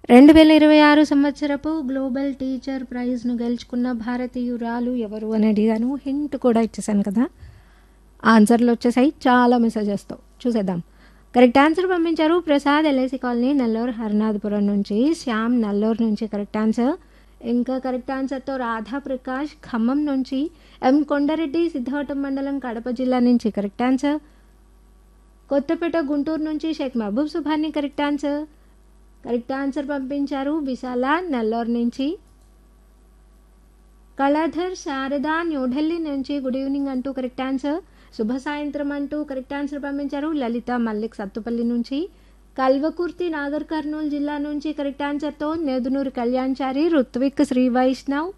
రెండు వేల ఇరవై ఆరు సంవత్సరపు గ్లోబల్ టీచర్ ప్రైజ్ను గెలుచుకున్న భారతీయురాలు ఎవరు అని అడిగాను హింట్ కూడా ఇచ్చేసాను కదా ఆన్సర్లు వచ్చేసాయి చాలా మెసేజెస్తో చూసేద్దాం కరెక్ట్ ఆన్సర్ పంపించారు ప్రసాద్ ఎల్ఐసి కాలనీ నెల్లూరు హరినాథపురం నుంచి శ్యామ్ నెల్లూరు నుంచి కరెక్ట్ ఆన్సర్ ఇంకా కరెక్ట్ ఆన్సర్తో రాధా ప్రకాష్ ఖమ్మం నుంచి ఎం కొండారెడ్డి సిద్ధావటం మండలం కడప జిల్లా నుంచి కరెక్ట్ ఆన్సర్ కొత్తపేట గుంటూరు నుంచి Sheikh Mahaboob Subhani correct answer correct answer పంపించారు విశాల నెల్లూరు నుంచి కళాధర్ శారద న్యూఢిల్లీ నుంచి గుడ్ ఈవినింగ్ అంటూ కరెక్ట్ ఆన్సర్ శుభ సాయంత్రం అంటూ కరెక్ట్ ఆన్సర్ పంపించారు లలిత మల్లిక్ సత్తుపల్లి నుంచి కల్వకుర్తి నాగర్ కర్నూలు జిల్లా నుంచి కరెక్ట్ ఆన్సర్తో నేదునూరు కళ్యాణ్చారి రుత్విక్ శ్రీ వైష్ణవ్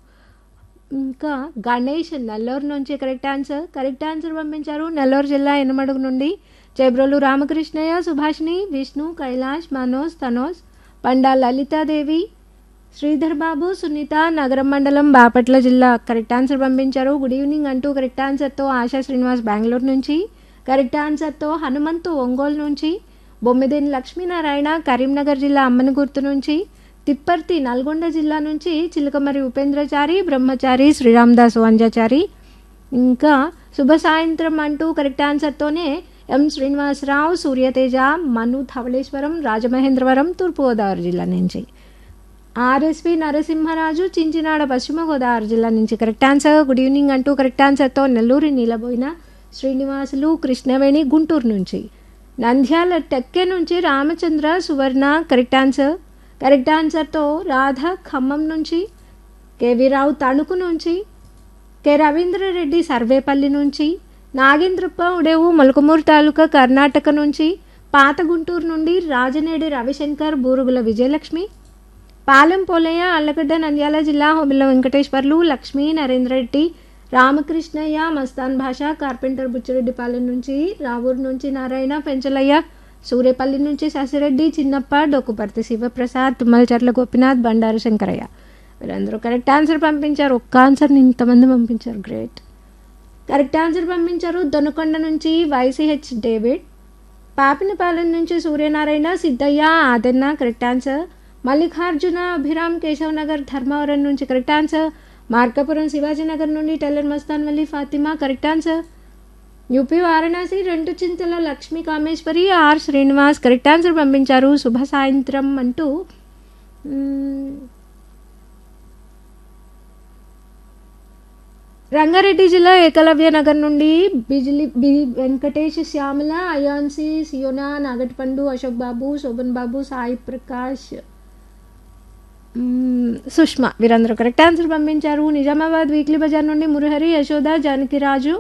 ఇంకా గణేష్ నెల్లూరు నుంచి కరెక్ట్ ఆన్సర్ కరెక్ట్ ఆన్సర్ పంపించారు నెల్లూరు జిల్లా ఎనమడుగు నుండి చేబ్రోలు రామకృష్ణయ్య సుభాష్ని విష్ణు కైలాష్ మనోజ్ తనోజ్ పండా లలితాదేవి శ్రీధర్ బాబు సునీత నగరం మండలం బాపట్ల జిల్లా కరెక్ట్ ఆన్సర్ పంపించారు గుడ్ ఈవినింగ్ అంటూ కరెక్ట్ ఆన్సర్తో ఆశా శ్రీనివాస్ బెంగళూరు నుంచి కరెక్ట్ ఆన్సర్తో హనుమంతు ఒంగోలు నుంచి బొమ్మిదేని లక్ష్మీనారాయణ కరీంనగర్ జిల్లా అమ్మనగుర్తు నుంచి తిప్పర్తి నల్గొండ జిల్లా నుంచి చిలకమరి ఉపేంద్రచారి బ్రహ్మచారి శ్రీరామదాసు వంజాచారి ఇంకా శుభ సాయంత్రం అంటూ కరెక్ట్ ఆన్సర్తోనే ఎం శ్రీనివాసరావు సూర్యతేజ మను ధవళేశ్వరం రాజమహేంద్రవరం తూర్పుగోదావరి జిల్లా నుంచి ఆర్ఎస్వి నరసింహరాజు చించినాడ పశ్చిమ గోదావరి జిల్లా నుంచి కరెక్ట్ ఆన్సర్ గుడ్ ఈవినింగ్ అంటూ కరెక్ట్ ఆన్సర్తో నెల్లూరు నీలబోయిన శ్రీనివాసులు కృష్ణవేణి గుంటూరు నుంచి నంద్యాల టెక్కె నుంచి Ramachandra Suvarna correct answer correct ఆన్సర్తో రాధ ఖమ్మం నుంచి కేవీ రావు తణుకు నుంచి కె రవీంద్రరెడ్డి సర్వేపల్లి నుంచి నాగేంద్రప్ప ఉడేవు మొలకమూరు తాలూకా కర్ణాటక నుంచి పాత గుంటూరు నుండి రాజనేడి రవిశంకర్ బూరుగుల విజయలక్ష్మి పాలెం పోలయ్య అల్లగడ్డ నంద్యాల జిల్లా హోమిల్ల వెంకటేశ్వర్లు లక్ష్మీ నరేంద్రరెడ్డి రామకృష్ణయ్య మస్తాన్ భాష కార్పెంటర్ బుచ్చిరెడ్డిపాలెం నుంచి రావూరు నుంచి నారాయణ పెంచలయ్య సూర్యపల్లి నుంచి శశిరెడ్డి చిన్నప్ప డొక్కుపర్తి శివప్రసాద్ తుమ్మలచర్ల గోపినాథ్ బండారు శంకరయ్య వీరందరూ కరెక్ట్ ఆన్సర్ పంపించారు ఒక్క ఆన్సర్ని ఇంతమంది పంపించారు గ్రేట్ కరెక్ట్ ఆన్సర్ పంపించారు దొనకొండ నుంచి వైసీహెచ్ డేవిడ్ పాపినపాలెం నుంచి సూర్యనారాయణ సిద్ధయ్య ఆదన్న కరెక్ట్ ఆన్సర్ మల్లికార్జున అభిరామ్ కేశవ్ నగర్ ధర్మవరం నుంచి కరెక్ట్ ఆన్సర్ మార్కాపురం శివాజీనగర్ నుండి Tellar Mastan Valli Fatima correct answer UP Varanasi రెండు Chintala Lakshmi Kameswari R Srinivas correct answer పంపించారు శుభ సాయంత్రం అంటూ రంగారెడ్డి జిల్లా ఏకలవ్య నగర్ నుండి బిజిలి బి వెంకటేష్ శ్యామల అయాన్సి సియోనా నాగటిపండు అశోక్ బాబు శోభన్ బాబు సాయి ప్రకాష్ సుష్మా వీరందరూ కరెక్ట్ ఆన్సర్ పంపించారు నిజామాబాద్ వీక్లీ బజార్ నుండి మురహరి యశోద జానకిరాజు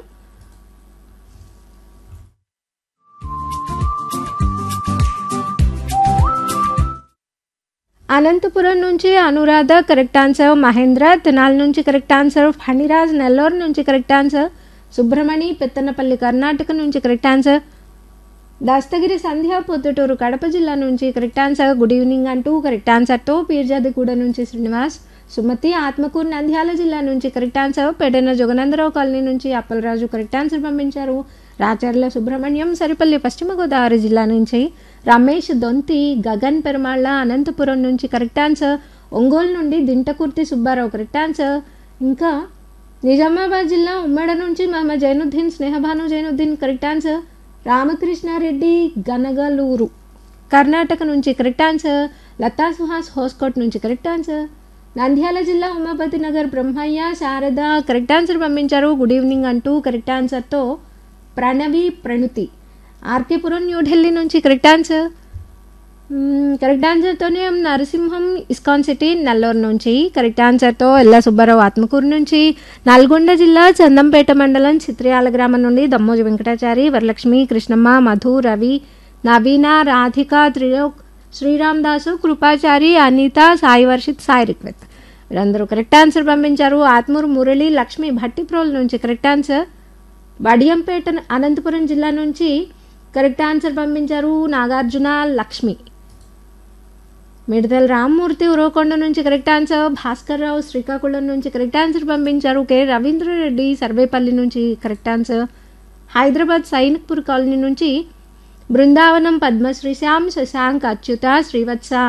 అనంతపురం నుంచి అనురాధ కరెక్ట్ ఆన్సర్ మహేంద్ర తెనాల నుంచి కరెక్ట్ ఆన్సర్ ఫణిరాజ్ నెల్లూరు నుంచి కరెక్ట్ ఆన్సర్ సుబ్రమణి పెత్తనపల్లి కర్ణాటక నుంచి కరెక్ట్ ఆన్సర్ దస్తగిరి సంధ్య పొద్దుటూరు కడప జిల్లా నుంచి కరెక్ట్ ఆన్సర్ గుడ్ ఈవినింగ్ అంటూ కరెక్ట్ ఆన్సర్తో పీర్జాదిగూడ నుంచి శ్రీనివాస్ సుమతి ఆత్మకూరు నంద్యాల జిల్లా నుంచి correct answer Pedana Jagannadharao colony నుంచి అప్పలరాజు కరెక్ట్ ఆన్సర్ పంపించారు రాచర్ల సుబ్రహ్మణ్యం సరిపల్లి పశ్చిమ గోదావరి జిల్లా నుంచి రమేష్ దొంతి గగన్ పెరుమాళ్ళ అనంతపురం నుంచి కరెక్ట్ ఆన్సర్ ఒంగోలు నుండి దింటకుర్తి సుబ్బారావు కరెక్ట్ ఆన్సర్ ఇంకా నిజామాబాద్ జిల్లా ఉమ్మడ నుంచి మహమ్మద్ జైనుద్దీన్ స్నేహభాను జైనుద్దీన్ కరెక్ట్ ఆన్సర్ రామకృష్ణారెడ్డి గనగలూరు కర్ణాటక నుంచి కరెక్ట్ ఆన్సర్ లతా సుహాస్ హోస్కోట్ నుంచి కరెక్ట్ ఆన్సర్ నంద్యాల జిల్లా ఉమాపతి నగర్ బ్రహ్మయ్య శారద కరెక్ట్ ఆన్సర్ పంపించారు గుడ్ ఈవినింగ్ అంటూ కరెక్ట్ ఆన్సర్తో ప్రణవి ప్రణుతి ఆర్కేపురం న్యూఢిల్లీ నుంచి కరెక్ట్ ఆన్సర్ కరెక్ట్ ఆన్సర్తోనే నరసింహం ఇస్కాన్ సిటీ నెల్లూరు నుంచి కరెక్ట్ ఆన్సర్తో ఎల్లా సుబ్బారావు ఆత్మకూరు నుంచి నల్గొండ జిల్లా చందంపేట మండలం చిత్రయాల గ్రామం నుండి దమ్మోజి వెంకటాచారి వరలక్ష్మి కృష్ణమ్మ మధు రవి నవీన రాధిక త్రిలోక్ శ్రీరామ్ దాసు కృపాచారి అనిత సాయి వర్షిత్ సాయి రిక్వెత్ వీరందరూ కరెక్ట్ ఆన్సర్ పంపించారు ఆత్మూరు మురళి లక్ష్మి భట్టిప్రోల్ నుంచి కరెక్ట్ ఆన్సర్ బడియంపేట అనంతపురం జిల్లా నుంచి కరెక్ట్ ఆన్సర్ పంపించారు నాగార్జున లక్ష్మి మిడతల రామ్మూర్తి ఉరవకొండ నుంచి కరెక్ట్ ఆన్సర్ భాస్కర్ రావు శ్రీకాకుళం నుంచి కరెక్ట్ ఆన్సర్ పంపించారు కె రవీంద్రరెడ్డి సర్వేపల్లి నుంచి correct answer Hyderabad Sainikpur colony నుంచి బృందావనం పద్మశ్రీ శ్యామ్ శశాంక్ అచ్యుత శ్రీవత్స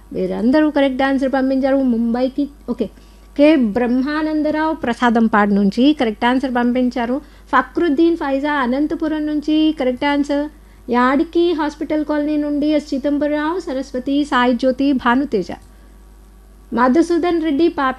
వీరందరూ కరెక్ట్ ఆన్సర్ పంపించారు ముంబైకి ఓకే కే బ్రహ్మానందరావు ప్రసాదంపాడు నుంచి కరెక్ట్ ఆన్సర్ పంపించారు ఫక్రుద్దీన్ ఫైజా అనంతపురం నుంచి correct answer Yadiki hospital colony నుండి ఎస్ చిదంబరరావు సరస్వతి సాయి జ్యోతి భానుతేజ మధుసూదన్ రెడ్డి పాపి